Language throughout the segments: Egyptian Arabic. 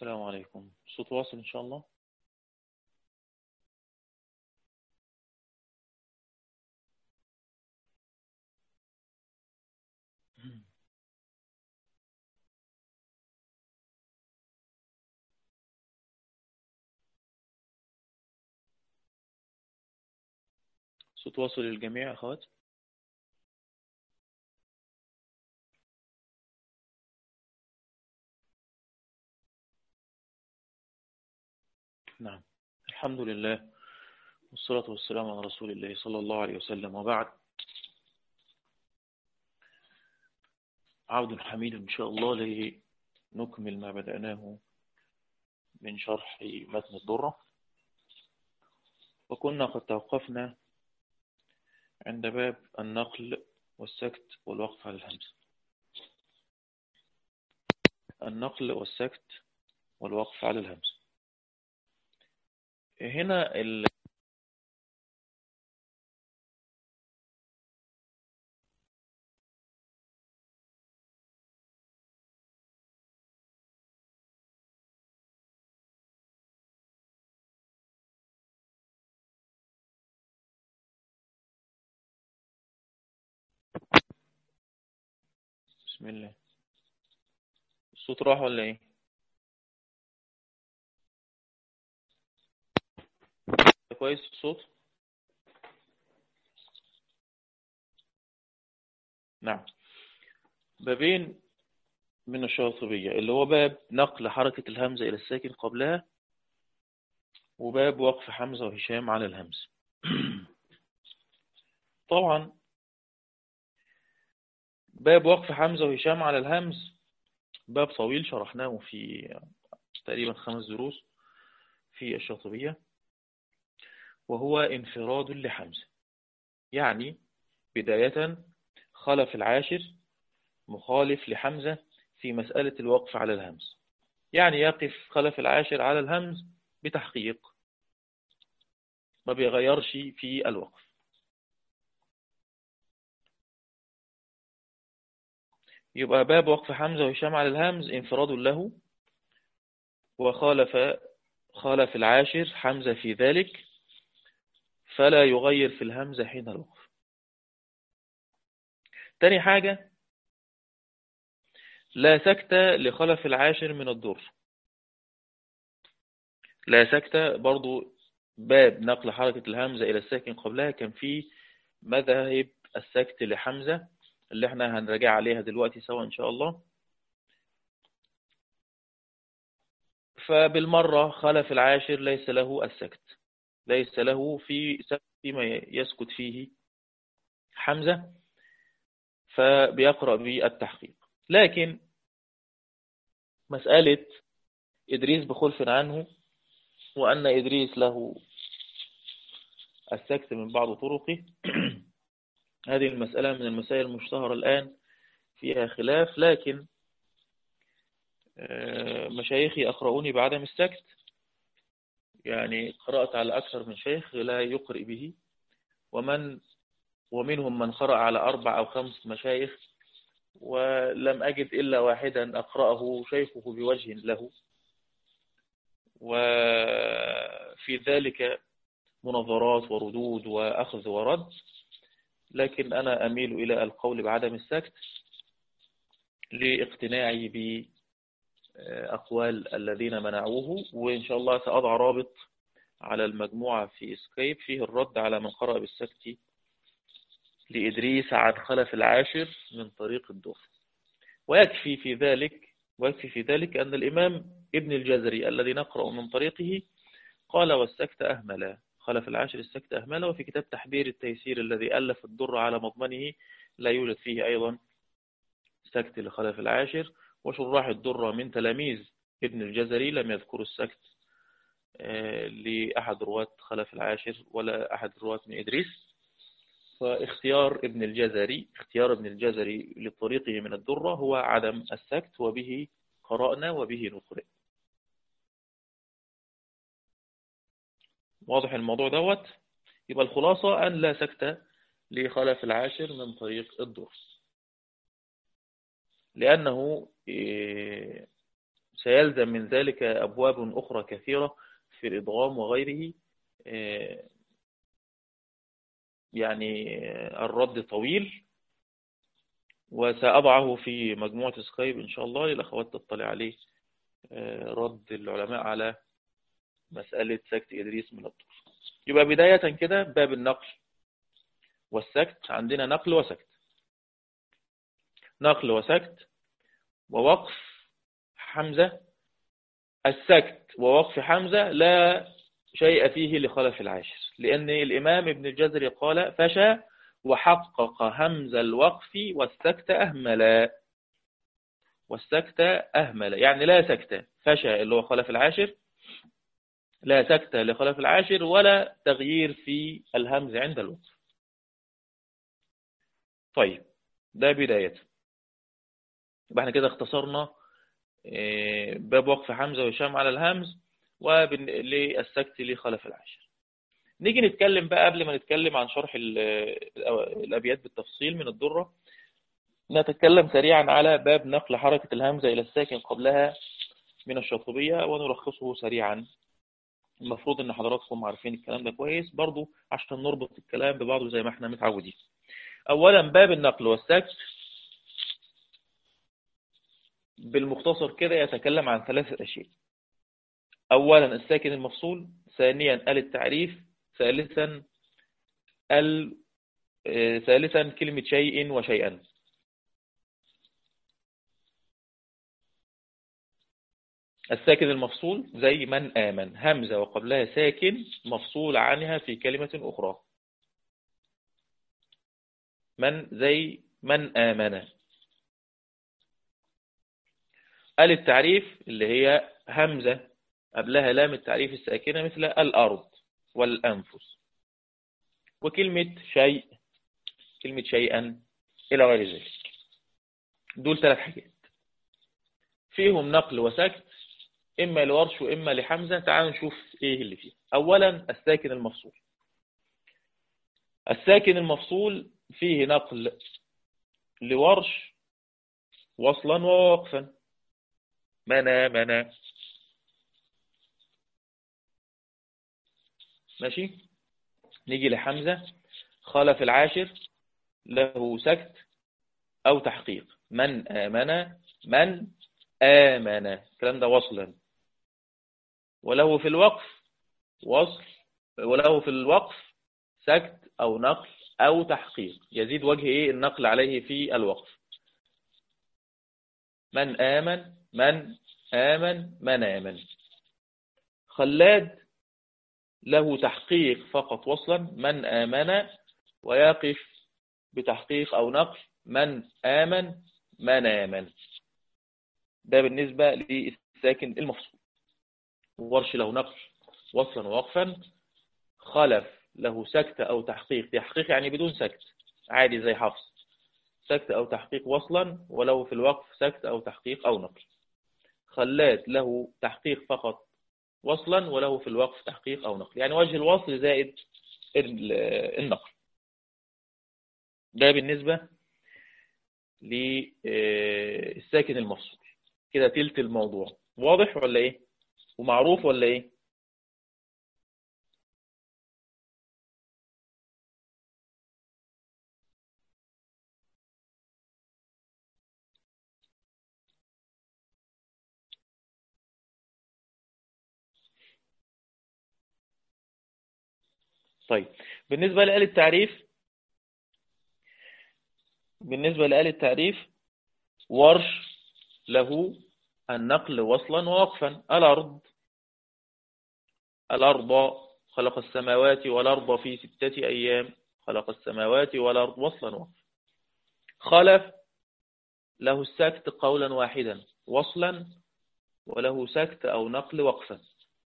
السلام عليكم صوت واصل إن شاء الله صوت واصل للجميع يا أخوات نعم الحمد لله والصلاة والسلام على رسول الله صلى الله عليه وسلم وبعد عود حميد إن شاء الله لنكمل ما بدأناه من شرح متن الضرة وكنا قد توقفنا عند باب النقل والسكت والوقف على الهمزة النقل والسكت والوقف على الهمزة هنا ال بسم الله الصوت راح ولا ايه كويس الصوت نعم بابين من الشاطبية اللي هو باب نقل حركة الهمزة إلى الساكن قبلها وباب وقف حمزة وهشام على الهمز طبعا باب وقف حمزة وهشام على الهمز باب طويل شرحناه في تقريبا خمس دروس في الشاطبية وهو انفراد لحمزة يعني بداية خلف العاشر مخالف لحمزة في مسألة الوقف على الهمز يعني يقف خلف العاشر على الهمز بتحقيق ما بيغيرش في الوقف يبقى باب وقف حمزة وهشام على الهمز انفراد له وخالف خالف العاشر حمزة في ذلك فلا يغير في الهمزة حين الوقف تاني حاجة لا سكت لخلف العاشر من الدر لا سكت برضو باب نقل حركة الهمزة إلى الساكن قبلها كان فيه مذاهب السكت لحمزة اللي احنا هنراجع عليها دلوقتي سوا إن شاء الله فبالمرة خلف العاشر ليس له السكت ليس له في فيما يسكت فيه حمزة فبيقرأ بالتحقيق لكن مسألة إدريس بخلف عنه وأن إدريس له السكت من بعض طرقه هذه المسألة من المسائل المشتهرة الآن فيها خلاف لكن مشايخي أقرؤوني بعدم السكت يعني قرأت على أكثر من شيخ لا يقرئ به ومن ومنهم من قرأ على أربع أو خمس مشايخ ولم أجد إلا واحدا أقرأه شيخه بوجه له وفي ذلك مناظرات وردود وأخذ ورد لكن أنا أميل إلى القول بعدم السكت لاقتناعي بأقوال الذين منعوه وإن شاء الله سأضع رابط على المجموعة في سكايب فيه الرد على من قرأ بالسكت لإدريس عن خلف العاشر من طريق الدر ويكفي في ذلك ويكفي في ذلك أن الإمام ابن الجزري الذي نقرأ من طريقه قال والسكت أهملا خلف العاشر السكت أهملا وفي كتاب تحبير التيسير الذي ألف الدر على مضمنه لا يوجد فيه أيضا سكت لخلف العاشر وشراح الدر من تلاميذ ابن الجزري لم يذكروا السكت لأحد رواة خلف العاشر ولا أحد رواة من إدريس فاختيار ابن الجزري اختيار ابن الجزري لطريقه من الدرة هو عدم السكت وبه قرأنا وبه نقرأ واضح الموضوع دوت يبقى الخلاصة أن لا سكت لخلف العاشر من طريق الدر لأنه سيلزم من ذلك أبواب أخرى كثيرة في الإضغام وغيره آه، يعني الرد طويل وسأضعه في مجموعة سكايب إن شاء الله للأخوات تطلع عليه آه، رد العلماء على مسألة سكت إدريس من الطور يبقى بداية كده باب النقل والسكت عندنا نقل وسكت نقل وسكت ووقف حمزة السكت ووقف حمزة لا شيء فيه لخلف العاشر لأن الإمام ابن الجزري قال فشى وحقق همز الوقف والسكت أهملا والسكت أهمل يعني لا سكت فشى اللي هو خلف العاشر لا سكت لخلف العاشر ولا تغيير في الهمز عند الوقف طيب ده بداية يبقى احنا كده اختصرنا آه، باب وقف حمزة وهشام على الهمز وللسكت لخلف العاشر نيجي نتكلم بقى قبل ما نتكلم عن شرح الأبيات بالتفصيل من الدرة نتكلم سريعا على باب نقل حركة الهمزة إلى الساكن قبلها من الشاطبية ونلخصه سريعا المفروض ان حضراتكم عارفين الكلام ده كويس برضو عشان نربط الكلام ببعضه زي ما احنا متعودين اولا باب النقل والسكت بالمختصر كده يتكلم عن ثلاثة أشياء أولا الساكن المفصول ثانيا ال التعريف ثالثا ال آه، ثالثا كلمة شيء وشيئا الساكن المفصول زي من آمن همزة وقبلها ساكن مفصول عنها في كلمة أخرى من زي من آمن ال التعريف اللي هي همزة قبلها لام التعريف الساكنة مثل الأرض والأنفس وكلمة شيء كلمة شيئا إلى غير ذلك دول ثلاث حاجات فيهم نقل وسكت إما لورش وإما لحمزة تعالوا نشوف إيه اللي فيه أولا الساكن المفصول الساكن المفصول فيه نقل لورش وصلا ووقفا منا منا ماشي نيجي لحمزة خلف العاشر له سكت أو تحقيق من آمن من آمن الكلام ده وصلا وله في الوقف وصل وله في الوقف سكت أو نقل أو تحقيق يزيد وجه إيه النقل عليه في الوقف من آمن من آمن من آمن خلاد له تحقيق فقط وصلا من آمن ويقف بتحقيق أو نقل من آمن من آمن ده بالنسبة للساكن المفصول ورش له نقل وصلا ووقفا خلف له سكت أو تحقيق تحقيق يعني بدون سكت عادي زي حفص سكت أو تحقيق وصلا ولو في الوقف سكت أو تحقيق أو نقل خلات له تحقيق فقط وصلا وله في الوقف تحقيق أو نقل يعني وجه الوصل زائد النقل ده بالنسبة للساكن المفصول كده تلت الموضوع واضح ولا ايه ومعروف ولا ايه طيب بالنسبة لآل التعريف بالنسبة لآل التعريف ورش له النقل وصلا ووقفا الأرض الأرض خلق السماوات والأرض في ستة أيام خلق السماوات والأرض وصلا وقفا خلف له السكت قولا واحدا وصلا وله سكت أو نقل وقفا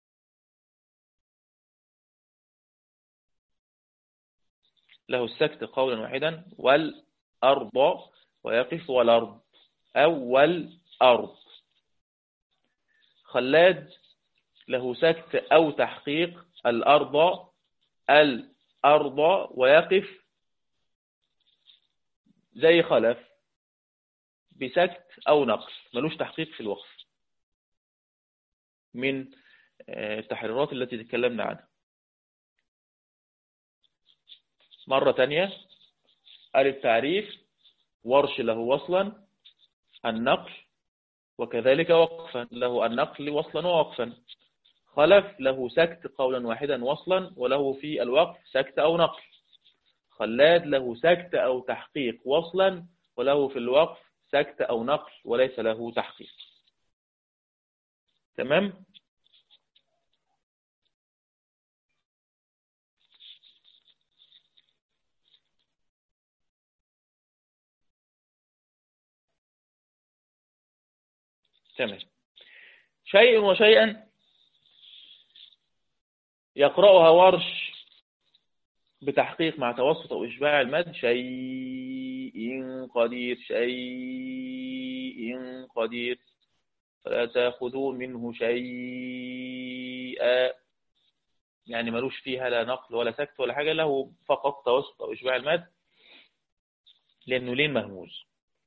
له السكت قولا واحدا والأرض ويقف والأرض أو والأرض خلاد له سكت أو تحقيق الأرض الأرض ويقف زي خلف بسكت أو نقص ملوش تحقيق في الوقف من التحريرات التي تكلمنا عنها مرة تانية ألف تعريف ورش له وصلا النقل وكذلك وقفا له النقل وصلا ووقفا خلف له سكت قولا واحدا وصلا وله في الوقف سكت أو نقل خلاد له سكت أو تحقيق وصلا وله في الوقف سكت أو نقل وليس له تحقيق تمام تمام شيء وشيئا يقرأها ورش بتحقيق مع توسط أو إشباع المد شيء قدير شيء قدير فلا تأخذوا منه شيئا يعني ملوش فيها لا نقل ولا سكت ولا حاجة له فقط توسط أو إشباع المد لأنه لين مهموز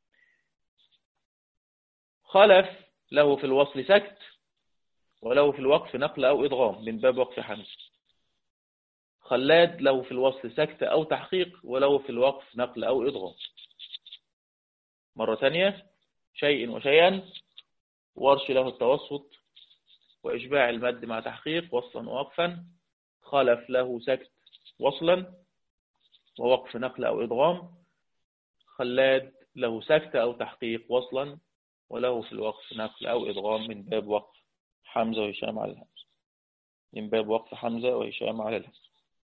خلف له في الوصل سكت وله في الوقف نقل أو إضغام من باب وقف حمزة خلاد له في الوصل سكت أو تحقيق وله في الوقف نقل أو إضغام مرة ثانية شيء وشيئا ورش له التوسط وإشباع المد مع تحقيق وصلا ووقفا خلف له سكت وصلا ووقف نقل أو إضغام خلاد له سكت أو تحقيق وصلا وله في الوقف نقل أو إدغام من باب وقف حمزة وهشام على الهمزة من باب وقف حمزة وهشام على الهمزة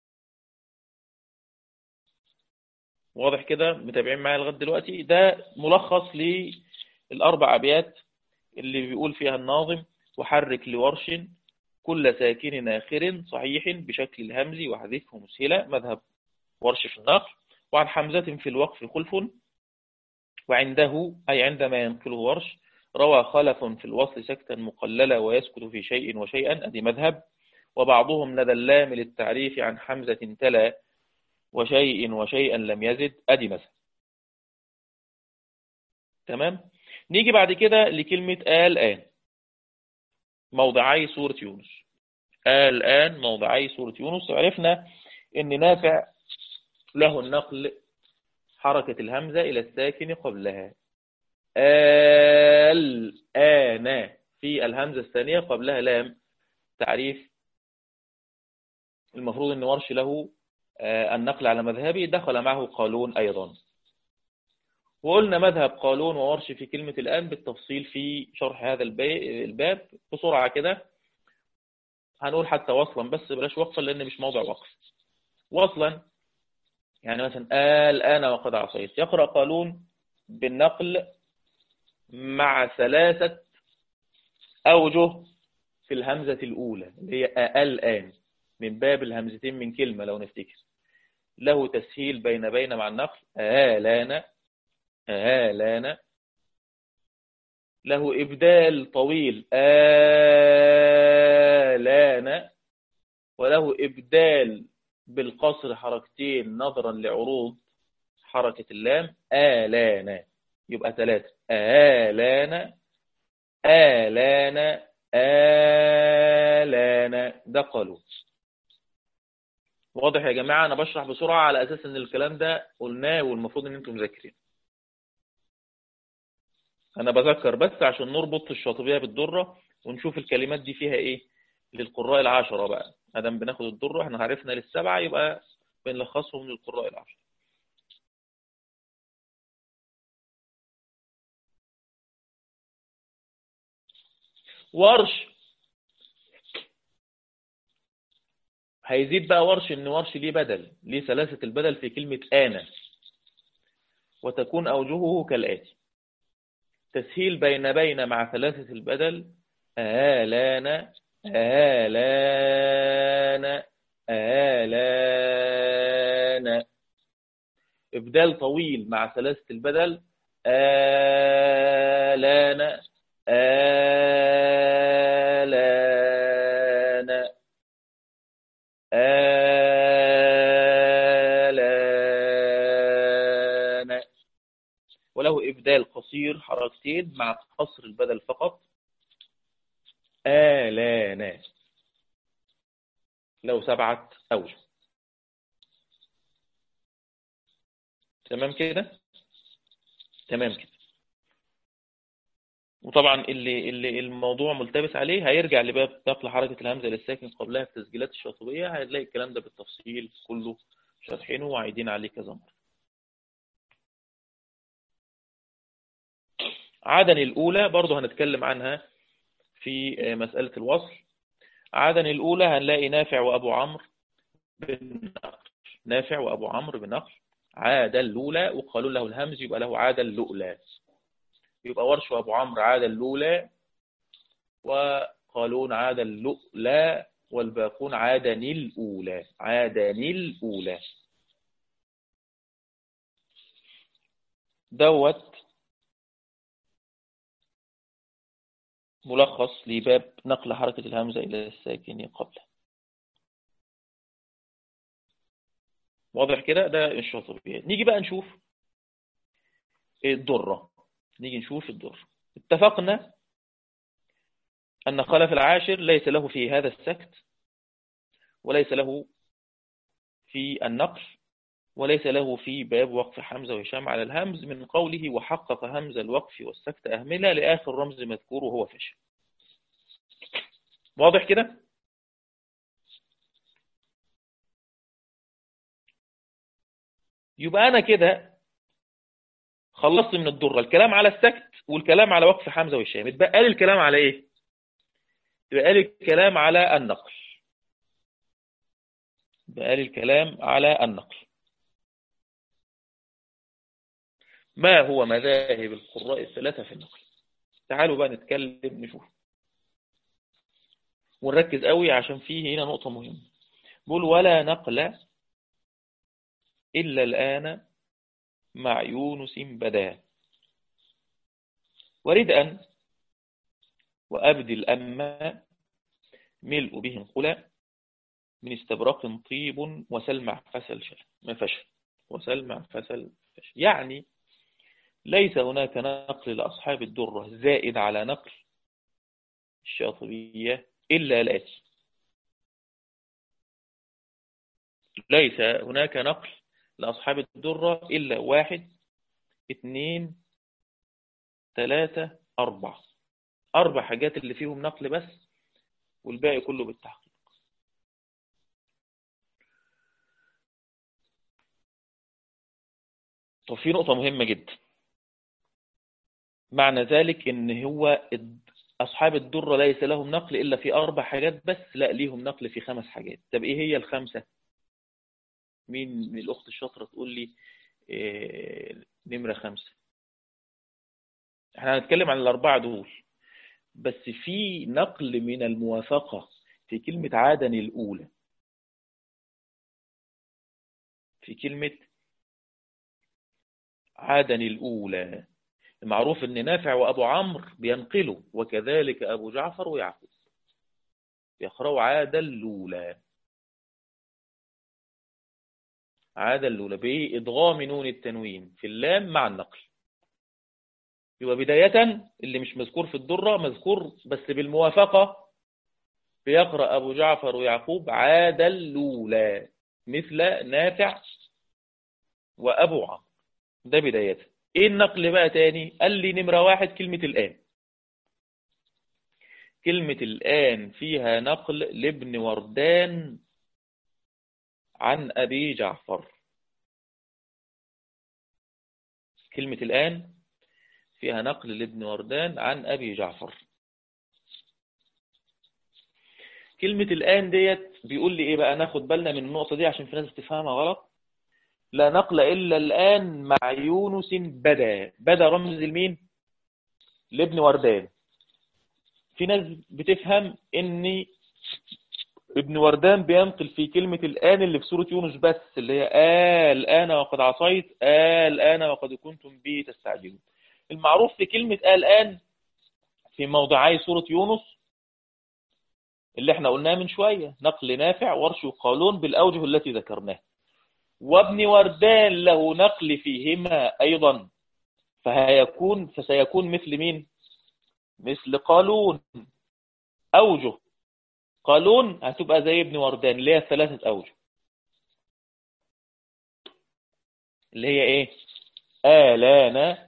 واضح كده متابعين معايا لغايه دلوقتي ده ملخص للأربع أبيات اللي بيقول فيها الناظم وحرك لورش كل ساكن آخر صحيح بشكل الهمز وحذفه مسهلة مذهب ورش في النقل وعن حمزة في الوقف خلف وعنده أي عندما ينقله ورش روى خلف في الوصل سكتا مقللا ويسكت في شيء وشيئا أدي مذهب وبعضهم ندى اللام للتعريف عن حمزة تلا وشيء وشيئا لم يزد أدي مذهب تمام نيجي بعد كده لكلمة الآن موضعي سورة يونس الآن موضعي سورة يونس عرفنا أن نافع له النقل حركة الهمزة إلى الساكن قبلها الآن في الهمزة الثانية قبلها لام تعريف المفروض أن ورش له آه، النقل على مذهبه دخل معه قالون أيضا وقلنا مذهب قالون وورش في كلمة الآن بالتفصيل في شرح هذا الباب بسرعة كده هنقول حتى وصلا بس بلاش وقفا لأن مش موضع وقف وصلا يعني مثلا الآن وقد عصيت يقرأ قالون بالنقل مع ثلاثة أوجه في الهمزة الأولى اللي هي الآن من باب الهمزتين من كلمة لو نفتكر له تسهيل بين بين مع النقل آلان آلان له إبدال طويل آلان وله إبدال بالقصر حركتين نظرا لعروض حركة اللام آلانا يبقى ثلاثة آلانا آلانا آلانا ده قالوا واضح يا جماعة أنا بشرح بسرعة على أساس أن الكلام ده قلناه والمفروض أن أنتم مذاكرين أنا بذكر بس عشان نربط الشاطبية بالدرة ونشوف الكلمات دي فيها إيه للقراء العشرة بقى ادام بناخد الدره احنا عرفنا للسبعه يبقى بنلخصهم للقراء العشر ورش هيزيد بقى ورش ان ورش ليه بدل ليه ثلاثة البدل في كلمة آنا وتكون أوجهه كالآتي تسهيل بين بين مع ثلاثة البدل آلانا آلان آلان إبدال طويل مع ثلاثة البدل آلان آلان آلان وله إبدال قصير حركتين مع قصر البدل فقط آلانا له سبعة أوجه تمام كده تمام كده وطبعا اللي اللي الموضوع ملتبس عليه هيرجع لباب نقل حركة الهمزة للساكن قبلها في تسجيلات الشاطبية هتلاقي الكلام ده بالتفصيل كله شارحينه وعايدين عليه كذا مرة عدن الأولى برضه هنتكلم عنها في مسألة الوصل عدن الأولى هنلاقي نافع وأبو عمرو بالنقل نافع وأبو عمرو بالنقل عاد اللولى وقالوا له الهمز يبقى له عاد اللؤلى يبقى ورش وأبو عمرو عاد اللولى وقالون عاد اللؤلى والباقون عادن الأولى عادن الأولى دوت ملخص لباب نقل حركة الهمزة إلى الساكن قبله واضح كده ده الشاطبية نيجي بقى نشوف الضرة نيجي نشوف الضرة اتفقنا أن خلف العاشر ليس له في هذا السكت وليس له في النقل وليس له في باب وقف حمزة وهشام على الهمز من قوله وحقق همز الوقف والسكت أهملة لآخر رمز مذكور وهو فشل واضح كده يبقى أنا كده خلصت من الضرة الكلام على السكت والكلام على وقف حمزة وهشام اتبقى لي الكلام على ايه اتبقى لي الكلام على النقل بقى لي الكلام على النقل ما هو مذاهب القراء الثلاثة في النقل تعالوا بقى نتكلم نشوف ونركز قوي عشان فيه هنا نقطة مهمة بقول ولا نقل إلا الآن مع يونس بدا وردءا وأبدل أما ملء به انقلا من استبرق طيب وسلمع فسل شل فشل وسلمع فسل فشل يعني ليس هناك نقل لأصحاب الدرة زائد على نقل الشاطبية إلا الآتي ليس هناك نقل لأصحاب الدرة إلا واحد اثنين ثلاثة أربعة أربع حاجات اللي فيهم نقل بس والباقي كله بالتحقيق طب في نقطة مهمة جدا معنى ذلك ان هو أصحاب الدرة ليس لهم نقل إلا في أربع حاجات بس لا ليهم نقل في خمس حاجات طب إيه هي الخمسة مين من الأخت الشاطرة تقول لي إيه نمرة خمسة احنا هنتكلم عن الأربعة دول بس في نقل من الموافقة في كلمة عادن الأولى في كلمة عادن الأولى المعروف ان نافع وأبو عمرو بينقلوا وكذلك أبو جعفر ويعقوب يقرأوا عاد اللولى عاد اللولى بإضغام نون التنوين في اللام مع النقل يبقى بداية اللي مش مذكور في الدرة مذكور بس بالموافقة بيقرأ أبو جعفر ويعقوب عاد اللولى مثل نافع وأبو عمرو ده بداية ايه النقل بقى تاني قال لي نمرة واحد كلمة الآن كلمة الآن فيها نقل لابن وردان عن أبي جعفر كلمة الآن فيها نقل لابن وردان عن أبي جعفر كلمة الآن ديت بيقول لي إيه بقى ناخد بالنا من النقطة دي عشان في ناس تفهمها غلط لا نقل إلا الآن مع يونس بدا بدا رمز المين لابن وردان في ناس بتفهم ان ابن وردان بينقل في كلمة الآن اللي في سورة يونس بس اللي هي آه الآن وقد عصيت آه الآن وقد كنتم به تستعجلون المعروف في كلمة آه الآن في موضعي سورة يونس اللي احنا قلناه من شوية نقل نافع ورش وقالون بالأوجه التي ذكرناها وابن وردان له نقل فيهما أيضا فهيكون فسيكون مثل مين مثل قالون أوجه قالون هتبقى زي ابن وردان اللي هي ثلاثة أوجه اللي هي ايه آلانا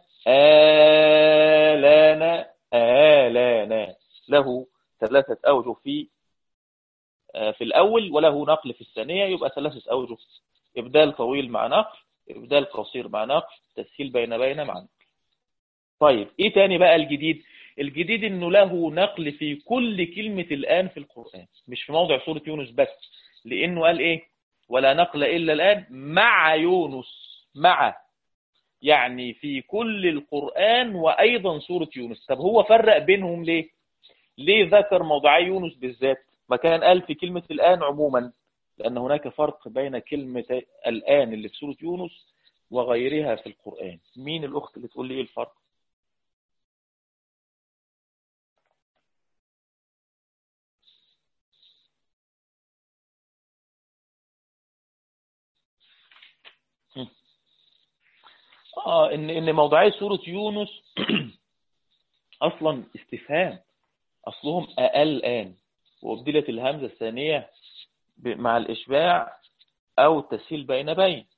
آلانا آلانا له ثلاثة أوجه في آه، في الأول وله نقل في الثانية يبقى ثلاثة أوجه إبدال طويل مع نقل إبدال قصير مع نقل تسهيل بين بين مع نقل طيب إيه تاني بقى الجديد الجديد إنه له نقل في كل كلمة الآن في القرآن مش في موضع سورة يونس بس لأنه قال إيه ولا نقل إلا الآن مع يونس مع يعني في كل القرآن وأيضا سورة يونس طب هو فرق بينهم ليه ليه ذكر موضعي يونس بالذات ما كان قال في كلمة الآن عموما لأن هناك فرق بين كلمة الآن اللي في سورة يونس وغيرها في القرآن مين الأخت اللي تقول لي إيه الفرق آه إن إن موضعي سورة يونس أصلا استفهام أصلهم الآن وأبدلت الهمزة الثانية مع الإشباع أو التسهيل بين بين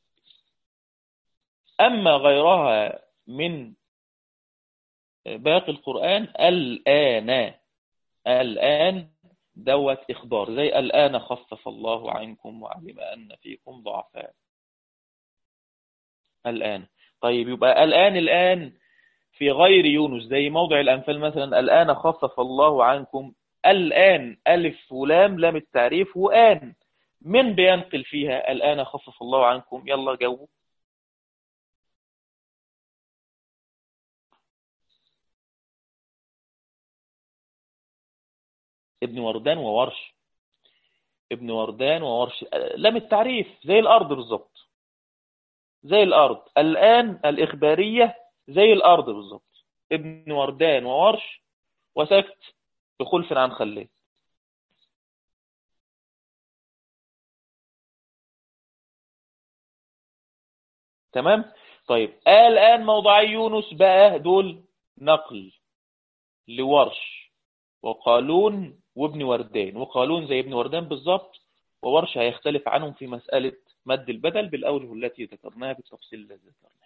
أما غيرها من باقي القرآن الآن الآن دوت إخبار زي الآن خفف الله عنكم وعلم أن فيكم ضعفاء الآن طيب يبقى الآن الآن في غير يونس زي موضع الأنفال مثلا الآن خفف الله عنكم الآن ألف ولام لام التعريف وآن من بينقل فيها الآن خفف الله عنكم يلا جاوبوا ابن وردان وورش ابن وردان وورش لام التعريف زي الأرض بالظبط زي الأرض الآن الإخبارية زي الأرض بالظبط ابن وردان وورش وسكت بخلف عن خليه تمام طيب الآن موضعي يونس بقى دول نقل لورش وقالون وابن وردان وقالون زي ابن وردان بالظبط وورش هيختلف عنهم في مسألة مد البدل بالأوجه التي ذكرناها بالتفصيل الذي ذكرناه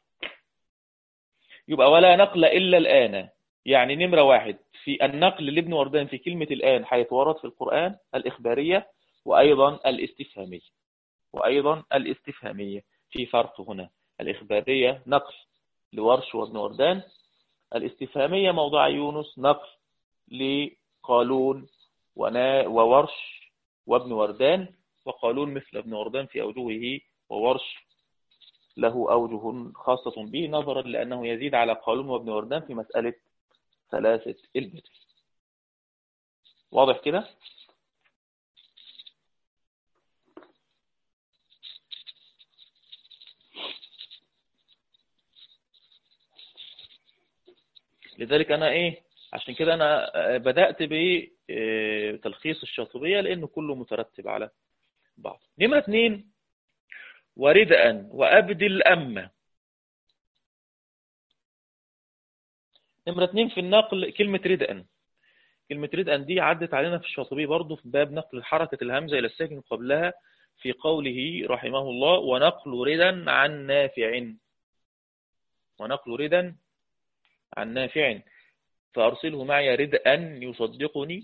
يبقى ولا نقل إلا الآن يعني نمرة واحد في النقل لابن وردان في كلمة الآن حيث ورد في القرآن الإخبارية وأيضا الاستفهامية وأيضا الاستفهامية في فرق هنا الإخبارية نقل لورش وابن وردان الاستفهامية موضع يونس نقل لقالون وورش وابن وردان وقالون مثل ابن وردان في أوجهه وورش له أوجه خاصة به نظرا لأنه يزيد على قالون وابن وردان في مسألة ثلاثة البدل واضح كده لذلك أنا إيه عشان كده أنا بدأت بتلخيص الشاطبية لأنه كله مترتب على بعض نمرة اثنين وردءا وأبدل أما نمرة اثنين في النقل كلمة ردءا كلمة ردءا دي عدت علينا في الشاطبي برضه في باب نقل حركة الهمزة إلى الساكن قبلها في قوله رحمه الله ونقل ردا عن نافع ونقل ردا عن نافع فأرسله معي ردءا يصدقني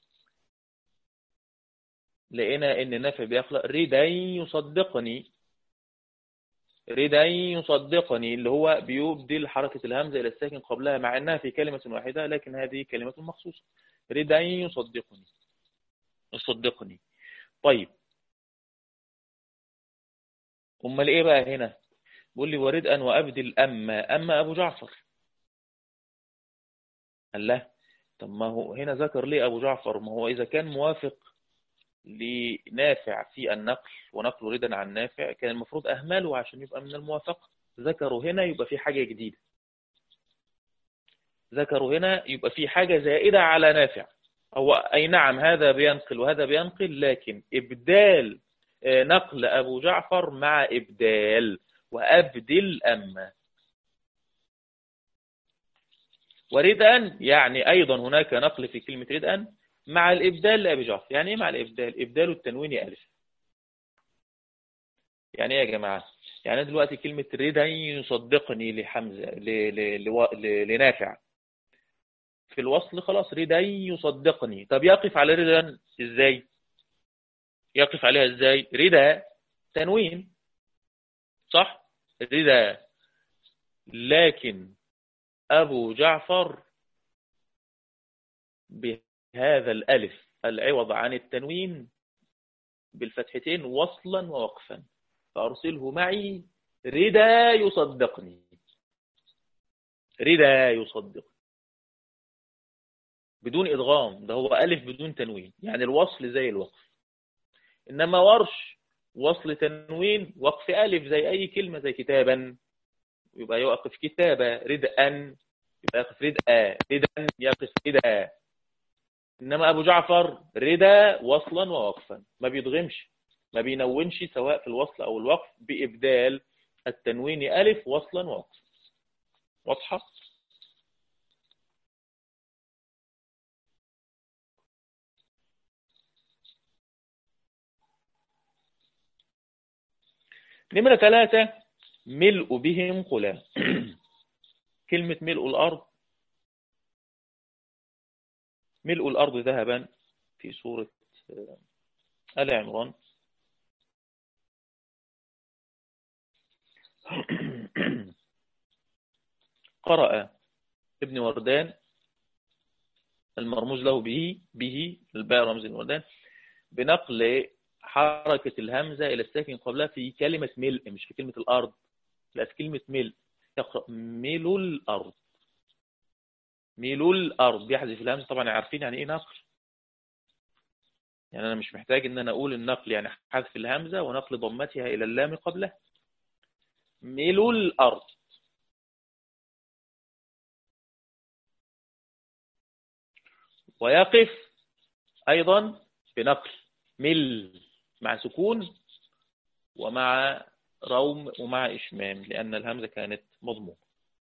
لقينا ان نافع بيخلق ردا يصدقني ردا يصدقني اللي هو بيبدل حركة الهمزة إلى الساكن قبلها مع أنها في كلمة واحدة لكن هذه كلمة مخصوصة ردا يصدقني يصدقني طيب أمال إيه بقى هنا بيقول لي ورد أن وأبدل أما أما أبو جعفر قال له طب ما هو هنا ذكر ليه أبو جعفر ما هو إذا كان موافق لنافع في النقل ونقل ردا عن نافع كان المفروض أهمله عشان يبقى من الموافقة ذكروا هنا يبقى في حاجة جديدة ذكروا هنا يبقى في حاجة زائدة على نافع هو أي نعم هذا بينقل وهذا بينقل لكن إبدال نقل أبو جعفر مع إبدال وأبدل أما وردءا يعني أيضا هناك نقل في كلمة ردءا مع الإبدال لأبي جعفر يعني إيه مع الإبدال إبدال التنوين ألف يعني إيه يا جماعة يعني دلوقتي كلمة ردا يصدقني لحمزة لنافع في الوصل خلاص ردا يصدقني طب يقف على ردا ازاي يقف عليها ازاي ردا تنوين صح ردا لكن أبو جعفر بهذا الألف العوض عن التنوين بالفتحتين وصلا ووقفا فأرسله معي ردا يصدقني ردا يصدقني بدون إدغام ده هو ألف بدون تنوين يعني الوصل زي الوقف إنما ورش وصل تنوين وقف ألف زي أي كلمة زي كتابا يبقى يوقف كتابة ردءا يبقى يقف ردءا ردا يقف ردا إنما أبو جعفر ردا وصلا ووقفا ما بيضغمش ما بينونش سواء في الوصل أو الوقف بإبدال التنوين ألف وصلا ووقفا واضحة نمرة ثلاثة ملء بهم قلام كلمة ملء الأرض ملء الأرض ذهبا في سورة آه، آل عمران قرأ ابن وردان المرموز له به به الباء رمز الوردان بنقل حركة الهمزة إلى الساكن قبلها في كلمة ملء مش في كلمة الأرض لا في كلمة ملء يقرأ ملو الأرض ملو الأرض بيحذف الهمزة طبعا عارفين يعني إيه نقل يعني أنا مش محتاج إن أنا أقول النقل يعني حذف الهمزة ونقل ضمتها إلى اللام قبله ملو الأرض ويقف أيضا بنقل مل مع سكون ومع روم ومع إشمام لأن الهمزة كانت مضمومة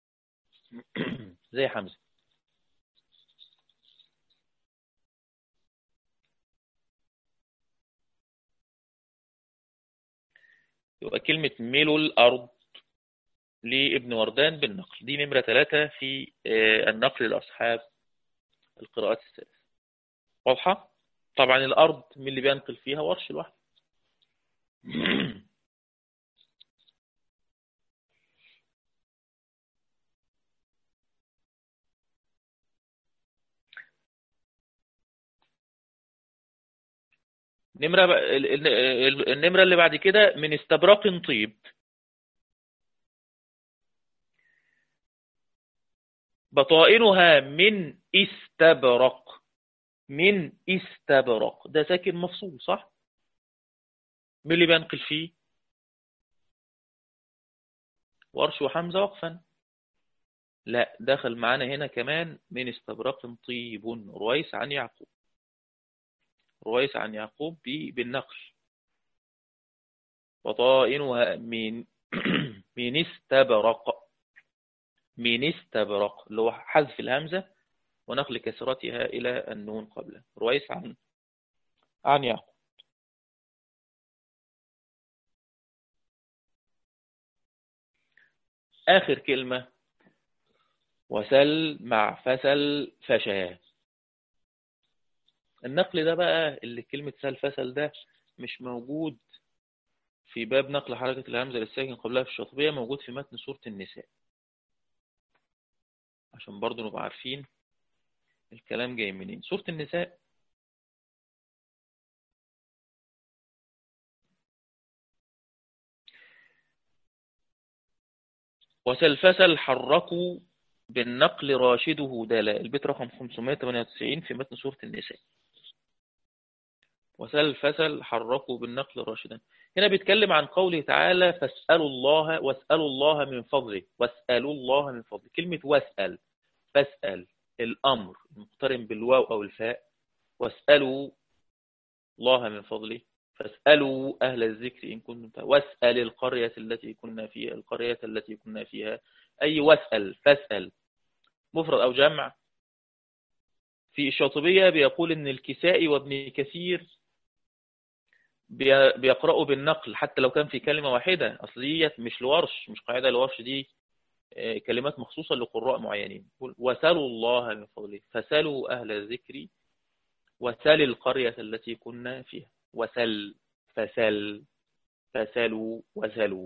زي حمزة يبقى كلمة ملو الأرض لابن وردان بالنقل دي نمرة ثلاثة في آه، النقل لأصحاب القراءات الثلاث واضحة؟ طبعا الأرض من اللي بينقل فيها ورش لوحده نمرة النمرة اللي بعد كده من استبرق طيب بطائنها من استبرق من استبرق ده ساكن مفصول صح من اللي بينقل فيه ورش وحمزة وقفا لا دخل معانا هنا كمان من استبرق طيب رويس عن يعقوب رويس عن يعقوب بالنقل وطائنها من من استبرق من استبرق اللي هو حذف الهمزة ونقل كسرتها إلى النون قبله رويس عن عن يعقوب آخر كلمة وسل مع فسل فشا النقل ده بقى اللي كلمة سل فسل ده مش موجود في باب نقل حركة الهمزة للساكن قبلها في الشاطبية موجود في متن سورة النساء عشان برضو نبقى عارفين الكلام جاي منين سورة النساء وسلفسل حركوا بالنقل راشده دالا البيت رقم 598 في متن سورة النساء وسلفسل حركوا بالنقل راشدا هنا بيتكلم عن قوله تعالى فاسألوا الله واسألوا الله من فضله واسألوا الله من فضله كلمة واسأل فاسأل الأمر مقترن بالواو أو الفاء واسألوا الله من فضله فاسألوا أهل الذكر إن كنتم واسأل القرية التي كنا فيها القرية التي كنا فيها أي واسأل فاسأل مفرد أو جمع في الشاطبية بيقول إن الكسائي وابن كثير بيقرأوا بالنقل حتى لو كان في كلمة واحدة أصل ديت مش لورش مش قاعدة لورش دي آه، كلمات مخصوصة لقراء معينين وسلوا الله من فضله فسلوا أهل الذكر وسل القرية التي كنا فيها وسل فسل فسلوا وسلوا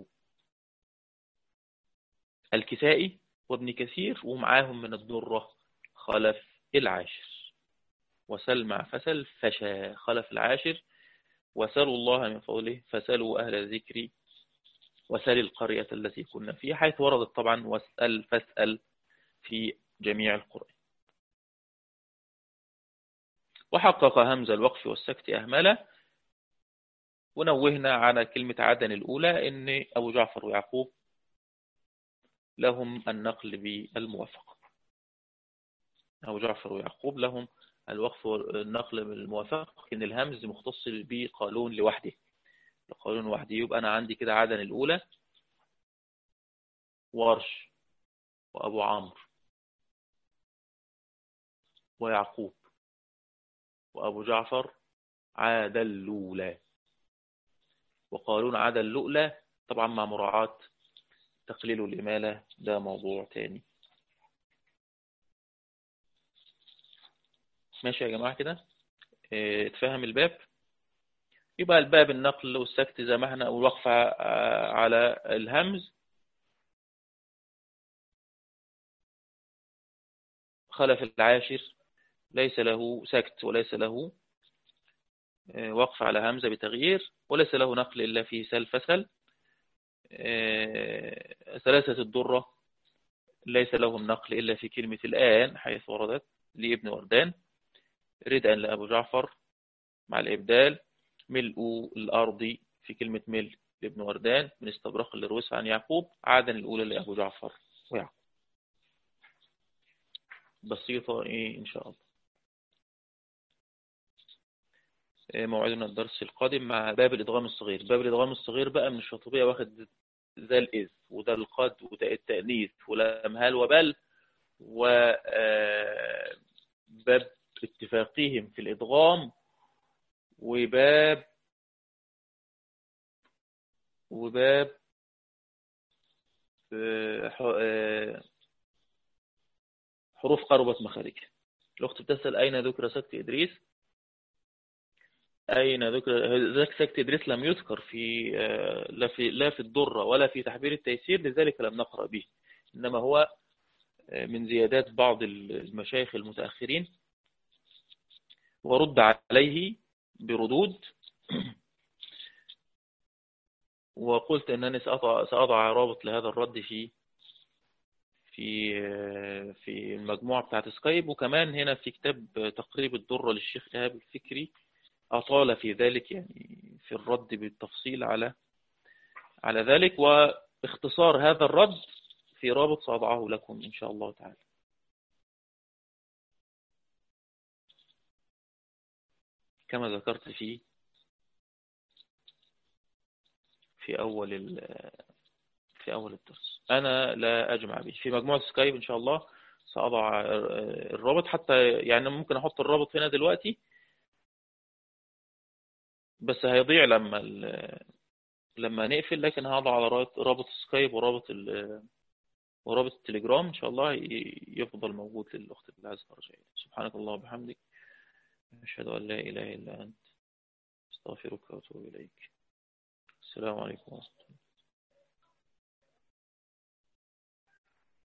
الكسائي وابن كثير ومعاهم من الدرة خلف العاشر وسل مع فسل فشا خلف العاشر وسلوا الله من فضله فسلوا أهل الذكر وسل القرية التي كنا فيها حيث وردت طبعا واسأل فاسأل في جميع القرآن وحقق همز الوقف والسكت أهمله ونوهنا على كلمة عدن الأولى إن أبو جعفر ويعقوب لهم النقل بالموافقة أبو جعفر ويعقوب لهم الوقف والنقل بالموافقة إن الهمز مختص بقانون لوحده قانون لوحده يبقى أنا عندي كده عدن الأولى ورش وأبو عمرو ويعقوب وأبو جعفر عاد اللولى وقالون عاد اللؤلى طبعا مع مراعاة تقليل الإمالة ده موضوع تاني ماشي يا جماعة كده اه اتفهم الباب يبقى الباب النقل والسكت زي ما احنا والوقفة على الهمز خلف العاشر ليس له سكت وليس له اه، وقف على همزة بتغيير وليس له نقل إلا في سل فسل اه، ثلاثة الدرة ليس لهم نقل إلا في كلمة الآن حيث وردت لابن وردان ردءا لأبو جعفر مع الإبدال ملء الأرض في كلمة ملء لابن وردان من استبرق لروس عن يعقوب عادا الأولى لأبو جعفر ويعقوب بسيطة إيه إن شاء الله إيه موعدنا الدرس القادم مع باب الإدغام الصغير باب الإدغام الصغير بقى من الشاطبية واخد ذا الإذ وده القد وده التأنيث ولمهال وبل وباب آه، اتفاقهم في الإدغام وباب وباب آه، آه، حروف قربت مخارجها الأخت بتسأل أين ذكر سكت إدريس أين ذكر ذاك سكت إدريس لم يذكر في آه، لا في لا في الضرة ولا في تحبير التيسير لذلك لم نقرأ به إنما هو من زيادات بعض المشايخ المتأخرين ورد عليه بردود وقلت أنني سأضع رابط لهذا الرد في في في المجموعة بتاعت سكايب وكمان هنا في كتاب تقريب الدرة للشيخ إيهاب الفكري أطال في ذلك يعني في الرد بالتفصيل على على ذلك واختصار هذا الرد في رابط سأضعه لكم إن شاء الله تعالى كما ذكرت في في أول في أول الدرس أنا لا أجمع به في مجموعة سكايب إن شاء الله سأضع الرابط حتى يعني ممكن أحط الرابط هنا دلوقتي بس هيضيع لما لما نقفل لكن هضع على رابط سكايب ورابط ورابط التليجرام إن شاء الله يفضل موجود للأخت اللي عايزة سبحانك الله وبحمدك أشهد أن لا إله إلا أنت استغفرك وأتوب إليك السلام عليكم ورحمة الله